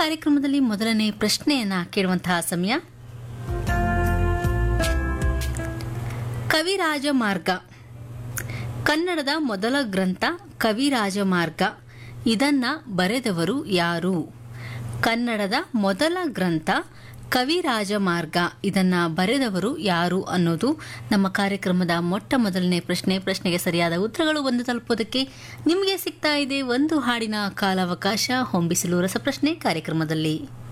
ಕಾರ್ಯಕ್ರಮದಲ್ಲಿ ಮೊದಲನೇ ಪ್ರಶ್ನೆಯನ್ನ ಕೇಳುವಂತಹ ಸಮಯ ಕವಿರಾಜ ಮಾರ್ಗ ಕನ್ನಡದ ಮೊದಲ ಗ್ರಂಥ ಕವಿರಾಜ ಮಾರ್ಗ ಇದನ್ನ ಬರೆದವರು ಯಾರು ಕನ್ನಡದ ಮೊದಲ ಗ್ರಂಥ ಕವಿರಾಜ ಮಾರ್ಗ ಇದನ್ನ ಬರೆದವರು ಯಾರು ಅನ್ನೋದು ನಮ್ಮ ಕಾರ್ಯಕ್ರಮದ ಮೊಟ್ಟ ಮೊದಲನೇ ಪ್ರಶ್ನೆ ಪ್ರಶ್ನೆಗೆ ಸರಿಯಾದ ಉತ್ತರಗಳು ಒಂದು ತಲುಪೋದಕ್ಕೆ ನಿಮಗೆ ಸಿಗ್ತಾ ಇದೆ ಒಂದು ಹಾಡಿನ ಕಾಲಾವಕಾಶ ಹೊಂಬಿಸಲು ರಸಪ್ರಶ್ನೆ ಕಾರ್ಯಕ್ರಮದಲ್ಲಿ